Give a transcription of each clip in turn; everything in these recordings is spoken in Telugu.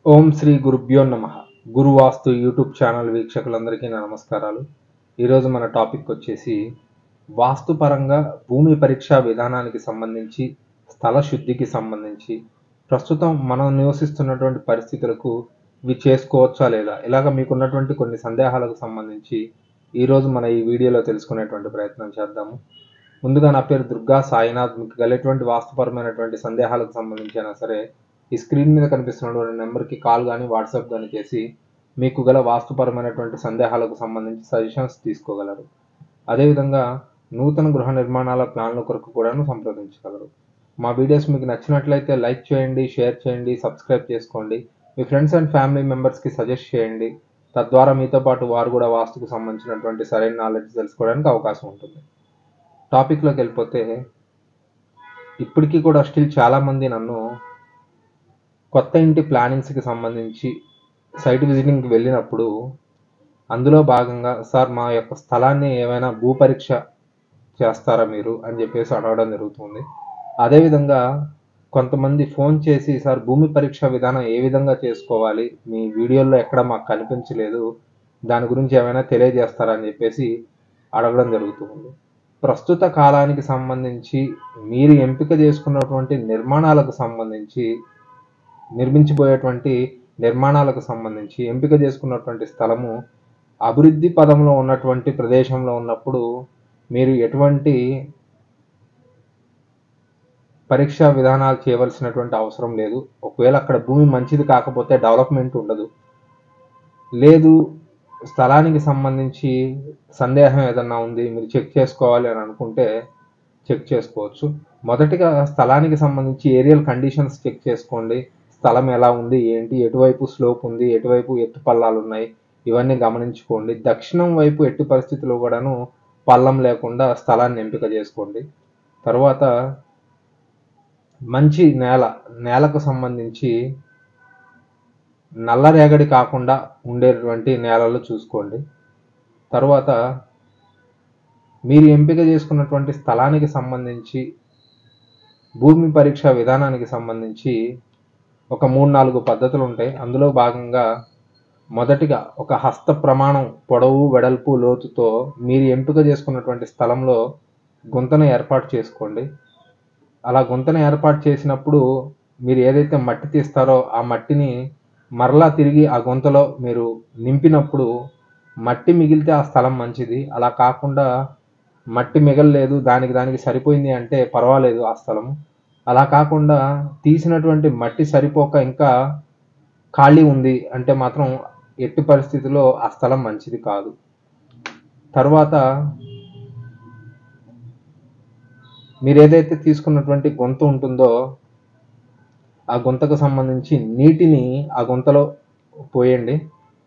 ఓం శ్రీ గురుభ్యో నమ గురువాస్తు యూట్యూబ్ ఛానల్ వీక్షకులందరికీ నా నమస్కారాలు ఈరోజు మన టాపిక్ వచ్చేసి వాస్తుపరంగా భూమి పరీక్షా విధానానికి సంబంధించి స్థల శుద్ధికి సంబంధించి ప్రస్తుతం మనం నివసిస్తున్నటువంటి పరిస్థితులకు ఇవి చేసుకోవచ్చా లేదా ఇలాగ మీకున్నటువంటి కొన్ని సందేహాలకు సంబంధించి ఈరోజు మన ఈ వీడియోలో తెలుసుకునేటువంటి ప్రయత్నం చేద్దాము ముందుగా నా పేరు దుర్గా సాయినాథ్ మీకు గల వాస్తుపరమైనటువంటి సందేహాలకు సంబంధించి అయినా సరే ఈ స్క్రీన్ మీద కనిపిస్తున్నటువంటి నెంబర్కి కాల్ కానీ వాట్సాప్ కానీ చేసి మీకు గల వాస్తుపరమైనటువంటి సందేహాలకు సంబంధించి సజెషన్స్ తీసుకోగలరు అదేవిధంగా నూతన గృహ నిర్మాణాల ప్లాన్ల కొరకు కూడాను సంప్రదించగలరు మా వీడియోస్ మీకు నచ్చినట్లయితే లైక్ చేయండి షేర్ చేయండి సబ్స్క్రైబ్ చేసుకోండి మీ ఫ్రెండ్స్ అండ్ ఫ్యామిలీ మెంబర్స్కి సజెస్ట్ చేయండి తద్వారా మీతో పాటు వారు కూడా వాస్తుకు సంబంధించినటువంటి సరైన నాలెడ్జ్ తెలుసుకోవడానికి అవకాశం ఉంటుంది టాపిక్లోకి వెళ్ళిపోతే ఇప్పటికీ కూడా స్టిల్ చాలామంది నన్ను కొత్త ఇంటి ప్లానింగ్స్కి సంబంధించి సైట్ విజిటింగ్కి వెళ్ళినప్పుడు అందులో భాగంగా సార్ మా యొక్క స్థలాన్ని ఏమైనా భూ పరీక్ష చేస్తారా మీరు అని చెప్పేసి అడగడం జరుగుతుంది అదేవిధంగా కొంతమంది ఫోన్ చేసి సార్ భూమి పరీక్ష విధానం ఏ విధంగా చేసుకోవాలి మీ వీడియోలో ఎక్కడ మాకు కనిపించలేదు దాని గురించి ఏమైనా తెలియజేస్తారా అని చెప్పేసి అడగడం జరుగుతుంది ప్రస్తుత కాలానికి సంబంధించి మీరు ఎంపిక చేసుకున్నటువంటి నిర్మాణాలకు సంబంధించి నిర్మించబోయేటువంటి నిర్మాణాలకు సంబంధించి ఎంపిక చేసుకున్నటువంటి స్థలము అభివృద్ధి పదంలో ఉన్నటువంటి ప్రదేశంలో ఉన్నప్పుడు మీరు ఎటువంటి పరీక్షా విధానాలు చేయవలసినటువంటి అవసరం లేదు ఒకవేళ అక్కడ భూమి మంచిది కాకపోతే డెవలప్మెంట్ ఉండదు లేదు స్థలానికి సంబంధించి సందేహం ఏదన్నా ఉంది మీరు చెక్ చేసుకోవాలి అని అనుకుంటే చెక్ చేసుకోవచ్చు మొదటిగా స్థలానికి సంబంధించి ఏరియల్ కండిషన్స్ చెక్ చేసుకోండి స్థలం ఎలా ఉంది ఏంటి ఎటువైపు స్లోప్ ఉంది ఎటువైపు ఎత్తు పల్లాలు ఉన్నాయి ఇవన్నీ గమనించుకోండి దక్షిణం వైపు ఎట్టి పరిస్థితుల్లో కూడాను పల్లం లేకుండా స్థలాన్ని ఎంపిక చేసుకోండి తర్వాత మంచి నేల నేలకు సంబంధించి నల్లరేగడి కాకుండా ఉండేటువంటి నేలలు చూసుకోండి తర్వాత మీరు ఎంపిక చేసుకున్నటువంటి స్థలానికి సంబంధించి భూమి పరీక్ష విధానానికి సంబంధించి ఒక మూడు నాలుగు పద్ధతులు ఉంటాయి అందులో భాగంగా మొదటిగా ఒక హస్త ప్రమాణం పొడవు వెడల్పు లోతుతో మీరు ఎంపిక చేసుకున్నటువంటి స్థలంలో గుంతను ఏర్పాటు చేసుకోండి అలా గుంతను ఏర్పాటు చేసినప్పుడు మీరు ఏదైతే మట్టి తీస్తారో ఆ మట్టిని మరలా తిరిగి ఆ గుంతలో మీరు నింపినప్పుడు మట్టి మిగిలితే ఆ స్థలం మంచిది అలా కాకుండా మట్టి మిగలలేదు దానికి దానికి సరిపోయింది అంటే పర్వాలేదు ఆ స్థలం అలా కాకుండా తీసినటువంటి మట్టి సరిపోక ఇంకా ఖాళీ ఉంది అంటే మాత్రం ఎట్టి పరిస్థితిలో ఆ స్థలం మంచిది కాదు తర్వాత మీరు ఏదైతే తీసుకున్నటువంటి గొంత ఉంటుందో ఆ గుంతకు సంబంధించి నీటిని ఆ గుంతలో పోయండి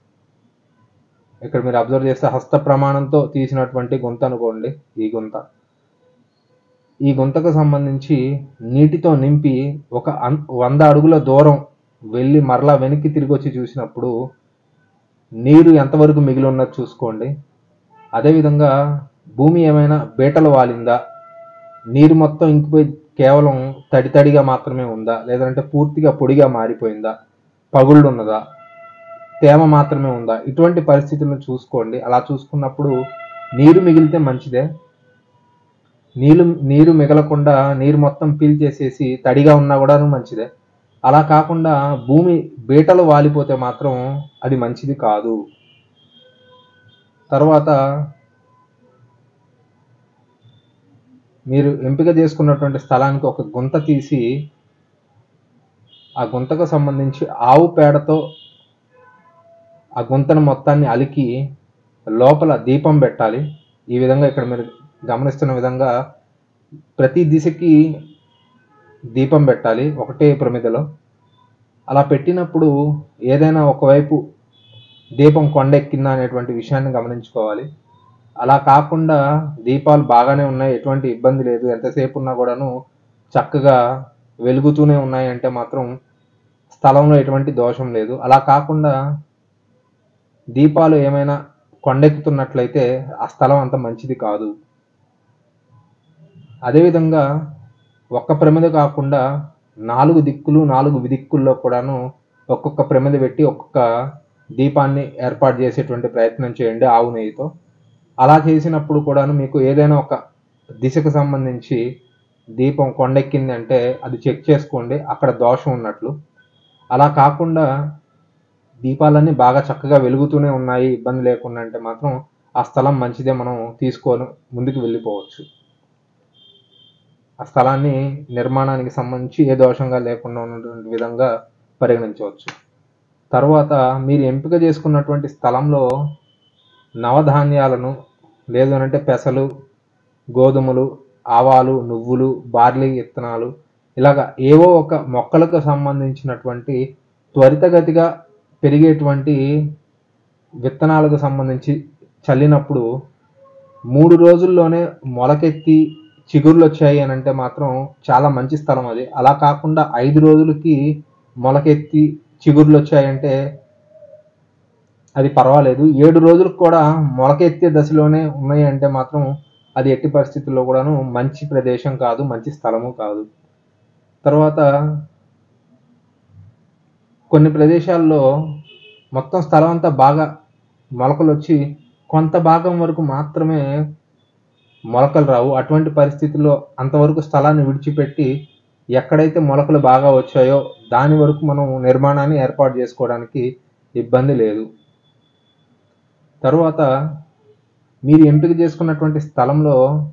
ఇక్కడ మీరు అబ్జర్వ్ చేస్తే హస్త ప్రమాణంతో తీసినటువంటి గుంత అనుకోండి ఈ గుంత ఈ గుంతకు సంబంధించి నీటితో నింపి ఒక అన్- వంద అడుగుల దూరం వెళ్ళి మరలా వెనక్కి తిరిగి వచ్చి చూసినప్పుడు నీరు ఎంతవరకు మిగిలి ఉన్నది చూసుకోండి అదేవిధంగా భూమి ఏమైనా బీటలు వాలిందా నీరు మొత్తం ఇంకిపోయి కేవలం తడి తడిగా మాత్రమే ఉందా లేదంటే పూర్తిగా పొడిగా మారిపోయిందా పగుళ్ళు ఉన్నదా తేమ మాత్రమే ఉందా ఇటువంటి పరిస్థితులను చూసుకోండి అలా చూసుకున్నప్పుడు నీరు మిగిలితే మంచిదే నీళ్ళు నీరు మిగలకుండా నీరు మొత్తం పీల్చేసేసి తడిగా ఉన్నా కూడా మంచిదే అలా కాకుండా భూమి బీటలు వాలిపోతే మాత్రం అది మంచిది కాదు తర్వాత మీరు ఎంపిక చేసుకున్నటువంటి స్థలానికి ఒక గుంత తీసి ఆ గుంతకు సంబంధించి ఆవు పేడతో ఆ గుంతను మొత్తాన్ని అలికి లోపల దీపం పెట్టాలి ఈ విధంగా ఇక్కడ మీరు గమనిస్తున్న విధంగా ప్రతి దిశకి దీపం పెట్టాలి ఒకటే ప్రమిదలో అలా పెట్టినప్పుడు ఏదైనా ఒకవైపు దీపం కొండెక్కిందా అనేటువంటి విషయాన్ని గమనించుకోవాలి అలా కాకుండా దీపాలు బాగానే ఉన్నాయి ఎటువంటి ఇబ్బంది లేదు ఎంతసేపు ఉన్నా కూడాను చక్కగా వెలుగుతూనే ఉన్నాయి అంటే మాత్రం స్థలంలో ఎటువంటి దోషం లేదు అలా కాకుండా దీపాలు ఏమైనా కొండెక్కుతున్నట్లయితే ఆ స్థలం అంత మంచిది కాదు అదేవిధంగా ఒక్క ప్రమిద కాకుండా నాలుగు దిక్కులు నాలుగు విదిక్కుల్లో కూడాను ఒక్కొక్క ప్రమిద పెట్టి ఒక్కొక్క దీపాన్ని ఏర్పాటు చేసేటువంటి ప్రయత్నం చేయండి ఆవు నెయ్యితో అలా చేసినప్పుడు కూడాను మీకు ఏదైనా ఒక దిశకు సంబంధించి దీపం కొండెక్కింది అంటే అది చెక్ చేసుకోండి అక్కడ దోషం ఉన్నట్లు అలా కాకుండా దీపాలన్నీ బాగా చక్కగా వెలుగుతూనే ఉన్నాయి ఇబ్బంది లేకుండా అంటే మాత్రం ఆ స్థలం మంచిదే మనం తీసుకొని ముందుకు వెళ్ళిపోవచ్చు ఆ స్థలాన్ని నిర్మాణానికి సంబంధించి ఏ దోషంగా లేకుండా ఉన్నటువంటి విధంగా పరిగణించవచ్చు తర్వాత మీరు ఎంపిక చేసుకున్నటువంటి స్థలంలో నవధాన్యాలను లేదు అంటే పెసలు గోధుమలు ఆవాలు నువ్వులు బార్లీ విత్తనాలు ఇలాగ ఏవో ఒక మొక్కలకు సంబంధించినటువంటి త్వరితగతిగా పెరిగేటువంటి విత్తనాలకు సంబంధించి చల్లినప్పుడు మూడు రోజుల్లోనే మొలకెత్తి చిగుర్లు వచ్చాయి అని అంటే మాత్రం చాలా మంచి స్థలం అది అలా కాకుండా ఐదు రోజులకి మొలకెత్తి చిగుర్లు వచ్చాయంటే అది పర్వాలేదు ఏడు రోజులకు కూడా మొలకెత్తే దశలోనే ఉన్నాయి అంటే మాత్రం అది ఎట్టి పరిస్థితుల్లో కూడాను మంచి ప్రదేశం కాదు మంచి స్థలము కాదు తర్వాత కొన్ని ప్రదేశాల్లో మొత్తం స్థలం అంతా బాగా మొలకలు వచ్చి కొంత భాగం వరకు మాత్రమే మొలకలు రావు అటువంటి పరిస్థితుల్లో అంతవరకు స్థలాన్ని విడిచిపెట్టి ఎక్కడైతే మొలకలు బాగా వచ్చాయో దాని వరకు మనం నిర్మాణాన్ని ఏర్పాటు చేసుకోవడానికి ఇబ్బంది లేదు తరువాత మీరు ఎంపిక చేసుకున్నటువంటి స్థలంలో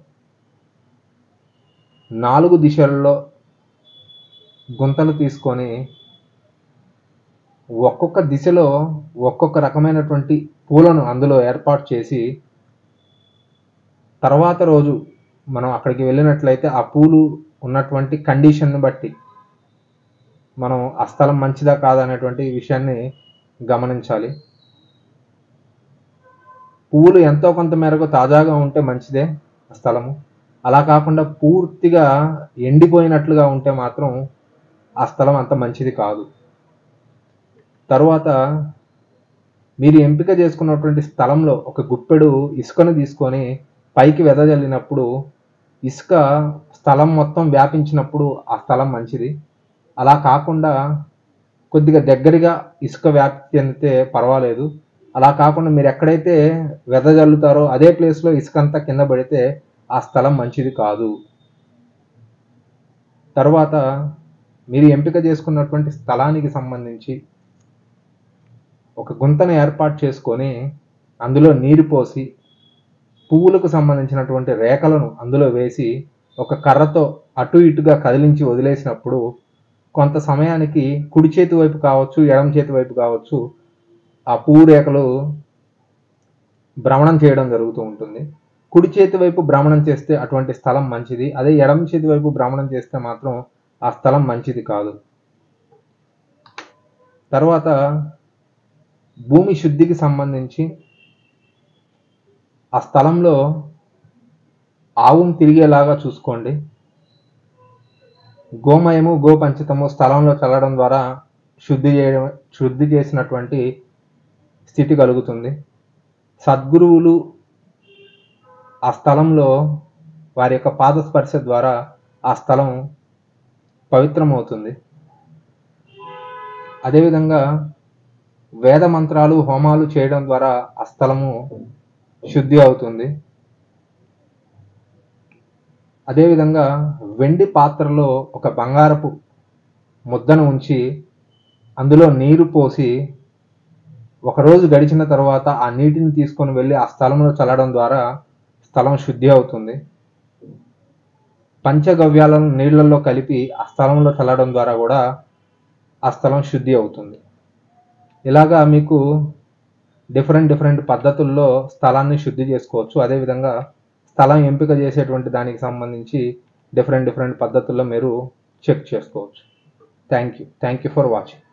నాలుగు దిశల్లో గుంతలు తీసుకొని ఒక్కొక్క దిశలో ఒక్కొక్క రకమైనటువంటి పూలను అందులో ఏర్పాటు చేసి తర్వాత రోజు మనం అక్కడికి వెళ్ళినట్లయితే ఆ పూలు ఉన్నటువంటి కండిషన్ని బట్టి మనం ఆ స్థలం మంచిదా కాదా అనేటువంటి విషయాన్ని గమనించాలి పువ్వులు ఎంతో కొంత మేరకు తాజాగా ఉంటే మంచిదే ఆ స్థలము అలా కాకుండా పూర్తిగా ఎండిపోయినట్లుగా ఉంటే మాత్రం ఆ స్థలం అంత మంచిది కాదు తరువాత మీరు ఎంపిక చేసుకున్నటువంటి స్థలంలో ఒక గుప్పెడు ఇసుకను తీసుకొని పైకి వెదజల్లినప్పుడు ఇసుక స్థలం మొత్తం వ్యాపించినప్పుడు ఆ స్థలం మంచిది అలా కాకుండా కొద్దిగా దగ్గరగా ఇసుక వ్యాప్తి చెందితే పర్వాలేదు అలా కాకుండా మీరు ఎక్కడైతే వెదజల్లుతారో అదే ప్లేస్లో ఇసుక అంతా కింద పడితే ఆ స్థలం మంచిది కాదు తర్వాత మీరు ఎంపిక చేసుకున్నటువంటి స్థలానికి సంబంధించి ఒక గుంతను ఏర్పాటు చేసుకొని అందులో నీరు పోసి పువ్వులకు సంబంధించినటువంటి రేఖలను అందులో వేసి ఒక కర్రతో అటు ఇటుగా కదిలించి వదిలేసినప్పుడు కొంత సమయానికి కుడి చేతి వైపు కావచ్చు ఎడమ చేతి వైపు కావచ్చు ఆ పువ్వు రేఖలు భ్రమణం చేయడం జరుగుతూ ఉంటుంది కుడి చేతి వైపు భ్రమణం చేస్తే అటువంటి స్థలం మంచిది అదే ఎడమ చేతి వైపు భ్రమణం చేస్తే మాత్రం ఆ స్థలం మంచిది కాదు తర్వాత భూమి శుద్ధికి సంబంధించి ఆ స్థలంలో ఆవును తిరిగేలాగా చూసుకోండి గోమయము గోపంచితము స్థలంలో చల్లడం ద్వారా శుద్ధి చేయడం శుద్ధి చేసినటువంటి స్థితి కలుగుతుంది సద్గురువులు ఆ స్థలంలో వారి యొక్క పాదస్పర్శ ద్వారా ఆ స్థలం పవిత్రమవుతుంది అదేవిధంగా వేద మంత్రాలు హోమాలు చేయడం ద్వారా ఆ స్థలము శుద్ధి అవుతుంది అదేవిధంగా వెండి పాత్రలో ఒక బంగారపు ముద్దను ఉంచి అందులో నీరు పోసి ఒకరోజు గడిచిన తర్వాత ఆ నీటిని తీసుకొని వెళ్ళి ఆ స్థలంలో చల్లడం ద్వారా స్థలం శుద్ధి అవుతుంది పంచగవ్యాలను నీళ్లలో కలిపి ఆ స్థలంలో చల్లడం ద్వారా కూడా ఆ స్థలం శుద్ధి అవుతుంది ఇలాగా మీకు డిఫరెంట్ డిఫరెంట్ పద్ధతుల్లో స్థలాన్ని శుద్ధి చేసుకోవచ్చు అదేవిధంగా స్థలం ఎంపిక చేసేటువంటి దానికి సంబంధించి డిఫరెంట్ డిఫరెంట్ పద్ధతుల్లో మీరు చెక్ చేసుకోవచ్చు thank you thank you for watching